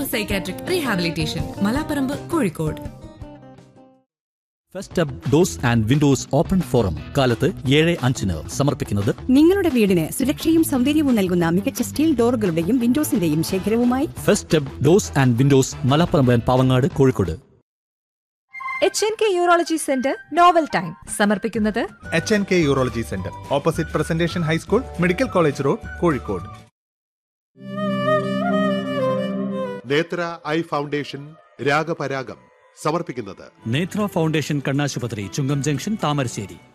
neuro psychiatric rehabilitation Malaparamba Kozhikode first up doors and windows open forum കാലത്ത് ഏഴ് അഞ്ചിന് സമർപ്പിക്കുന്നത് നിങ്ങളുടെ വീടിന് സുരക്ഷയും സൗന്ദര്യവും നൽകുന്ന മികച്ച സ്റ്റീൽ ഡോറുകളുടെയും വിൻഡോസിന്റെയും ശേഖരവുമായി first up doors and windows Malappuram Pavangad Kozhikode H N K urology centre novel time സമർപ്പിക്കുന്നത് H N K urology centre opposite presentation high school medical college road Kozhikode Nethra eye foundation രാഗപരാഗം സമർപ്പിക്കുന്നത് നേത്ര ഫൗണ്ടേഷൻ കണ്ണാശുപത്രി ചുങ്കം ജംഗ്ഷൻ താമരശ്ശേരി